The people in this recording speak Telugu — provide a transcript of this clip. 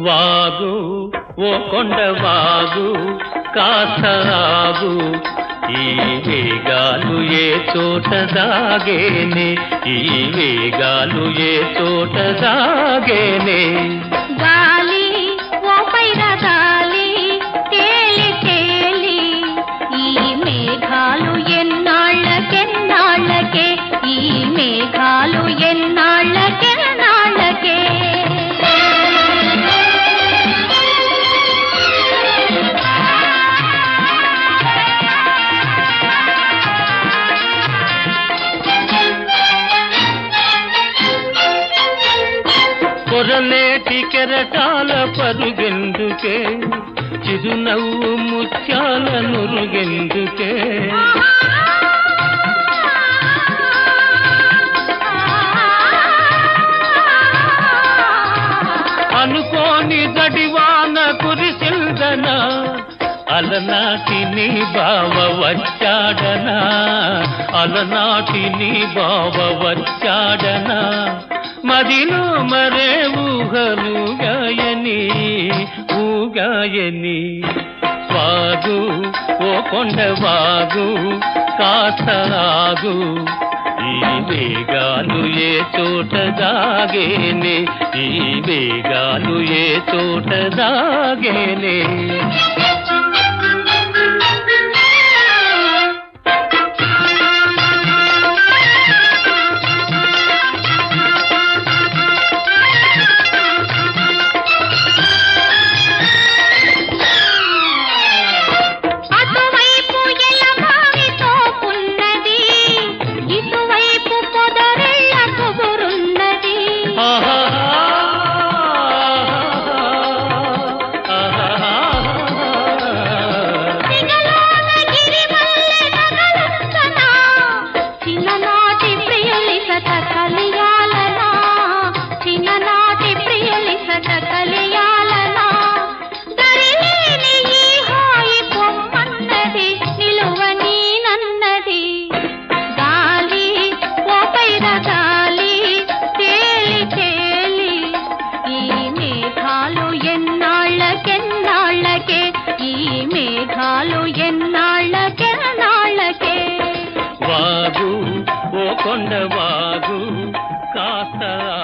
వాగు ఓ కొండ వాగు కాస్త ఆగు ఈ వేగాలు ఏ చోట దాగేనే ఈ వేగాలు ఏ చోట దాగేనే గాలి ఓ పైన గాలి తేలి తేలి ఈ మేఘాలు ఎన్నాళ్ళకెన్నాళ్ళకే ఈ మేఘాలు ఎన్నాళ్ళకెన్నాళ్ళకే పొరలేటి కెరటాల పరుగెందుకే చిరునవ్వు ముత్యాల నురుగెందుకే అనుకోని గడివాన కురిసిల్దనా అలనాటి నీ బావ వచ్చాడనా అలనాటి నీ బావ వచ్చాడనా మదిలో మరే ఊహలు గాయని ఊగాయని వాగు ఓ కొండ వాగు కాస్త ఆగు ఈ వేగాలు ఏ చోట దాగేనే ఈ వేగాలు ఏ చోట దాగేనే అటువైపు ఎలమావితో పున్నది ఇటువైపు పొదరెళ్ళ కుబురున్నది సిగలోన గిరిమల్లె నగలంతనా, చిన్ననాటి ప్రియులిసట కలియాలనా చిన్ననాటి ప్రియులిసట కలియాలనా దరిలేని ఈ హాయి పొమ్మన్నది నిలువని నన్నది గాలి ఓ పైన గాలి తేలి తేలి ఈ మేఘాలు ఎన్నాళ్ళకెన్నాళ్ళకే ఈ మేఘాలు ఎన్నాళ్ళకెన్నాళ్ళకే వాగు ఓ కొండ వాగు కాస్త